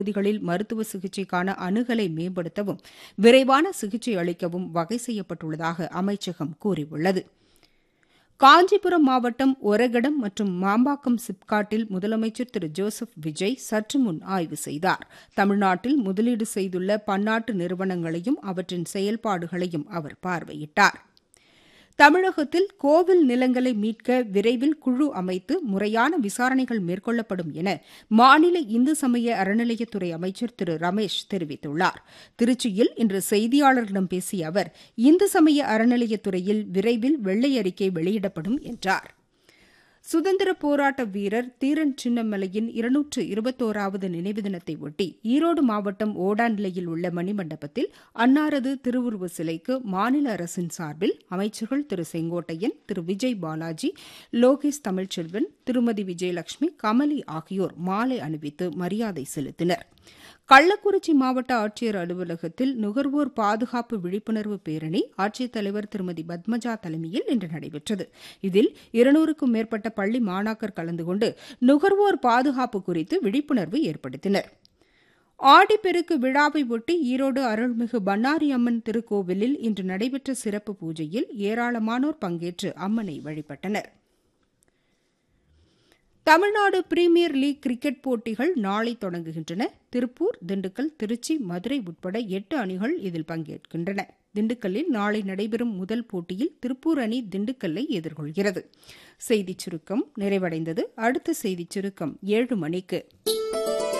பகுதிகளில் மருத்துவ சிகிச்சைக்கான அணுகலை மேம்படுத்தவும் விரைவான சிகிச்சை அளிக்கவும் வகை செய்யப்பட்டுள்ளதாக அமைச்சகம் கூறியுள்ளது காஞ்சிபுரம் மாவட்டம் ஒரகடம் மற்றும் மாம்பாக்கம் சிப்காட்டில் முதலமைச்சர் திரு ஜோசப் விஜய் சற்று முன் ஆய்வு செய்தார் தமிழ்நாட்டில் முதலீடு செய்துள்ள பன்னாட்டு நிறுவனங்களையும் அவற்றின் செயல்பாடுகளையும் அவர் பார்வையிட்டார் தமிழகத்தில் கோவில் நிலங்களை மீட்க விரைவில் குழு அமைத்து முறையான விசாரணைகள் மேற்கொள்ளப்படும் என மாநில இந்து சமய அறநிலையத்துறை அமைச்சர் திரு ரமேஷ் தெரிவித்துள்ளார் திருச்சியில் இன்று செய்தியாளர்களிடம் பேசிய அவர் இந்து சமய அறநிலையத்துறையில் விரைவில் வெள்ளை அறிக்கை வெளியிடப்படும் என்றார் சுதந்திர போராட்ட வீரர் தீரன் சின்னமலையின் இருநூற்று இருபத்தோராவது நினைவு தினத்தை ஒட்டி ஈரோடு மாவட்டம் ஓடாநிலையில் உள்ள மணிமண்டபத்தில் அன்னாரது திருவுருவ சிலைக்கு மாநில அரசின் சார்பில் அமைச்சர்கள் திரு செங்கோட்டையன் திரு விஜய் பாலாஜி லோகேஷ் தமிழ்ச்செல்வன் திருமதி விஜயலட்சுமி கமலி ஆகியோர் மாலை அணிவித்து மரியாதை செலுத்தினர் கள்ளக்குறிச்சி மாவட்ட ஆட்சியர் அலுவலகத்தில் நுகர்வோர் பாதுகாப்பு விழிப்புணர்வு பேரணி ஆட்சித்தலைவர் திருமதி பத்மஜா தலைமையில் இன்று நடைபெற்றது இதில் இருநூறுக்கும் மேற்பட்ட பள்ளி மாணாக்கர் கலந்து கொண்டு நுகர்வோர் பாதுகாப்பு குறித்து விழிப்புணர்வு ஏற்படுத்தினர் ஆடிப்பெருக்கு விழாவை ஒட்டி ஈரோடு அருள்மிகு பன்னாரி அம்மன் திருக்கோவிலில் இன்று நடைபெற்ற சிறப்பு பூஜையில் ஏராளமானோர் பங்கேற்று அம்மனை வழிபட்டனா் தமிழ்நாடு பிரீமியர் லீக் கிரிக்கெட் போட்டிகள் நாளை தொடங்குகின்றன திருப்பூர் திண்டுக்கல் திருச்சி மதுரை உட்பட எட்டு அணிகள் இதில் பங்கேற்கின்றன திண்டுக்கல்லில் நாளை நடைபெறும் முதல் போட்டியில் திருப்பூர் அணி திண்டுக்கல்லை எதிர்கொள்கிறது செய்திச் சுருக்கம் நிறைவடைந்தது அடுத்த செய்திச் சுருக்கம் ஏழு மணிக்கு